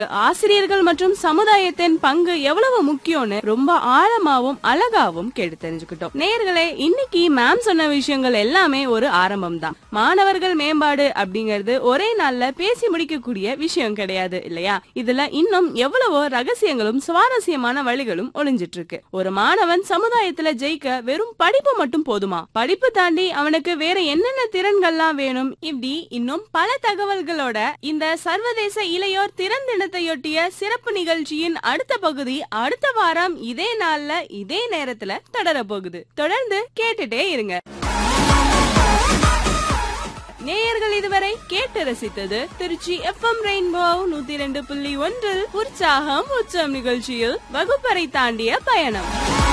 ஆசிரியர்கள் மற்றும் சமுதாயத்தின் பங்கு எவ்வளவு முக்கியம்னு ரொம்ப ஆழமாவும் அழகாவும் கேட்டு தெரிஞ்சுக்கிட்டோம் நேயர்களே இன்னைக்கு மேம் சொன்ன விஷயங்கள் எல்லாமே ஒரு ஆரம்பம் தான் மாணவர்கள் மேம்பாடு அப்படிங்கிறது ஒரே நாள்ல பேசி முடிக்கக்கூடிய விஷயம் கிடையாது இல்லையா இதுல இன்னும் எவ்வளவோ ரகசியங்களும் சுவாரஸ்யமான வழிகளும் ஒளிஞ்சிட்டு இருக்கு ஒரு மாணவன் சமுதாயத்துல ஜெயிக்க வெறும் படிப்பு மட்டும் போதுமா படிப்பு தாண்டி அவனுக்கு வேற என்னென்ன திறன்கள்லாம் வேணும் இப்படி இன்னும் பல தகவல்களோட இந்த சர்வதேச இளையோர் திறன் தினத்தையொட்டிய சிறப்பு நிகழ்ச்சியின் அடுத்த பகுதி அடுத்த வாரம் இதே நாள்ல இதே நேரத்துல தொடர போகுது தொடர்ந்து கேட்டுட்டே இருங்க நேயர்கள் இதுவரை கேட்டு ரசித்தது திருச்சி எஃப்எம் ரெயின்போ நூத்தி ரெண்டு புள்ளி ஒன்றில் உற்சாகம் உச்சம் நிகழ்ச்சியில் வகுப்பறை தாண்டிய பயணம்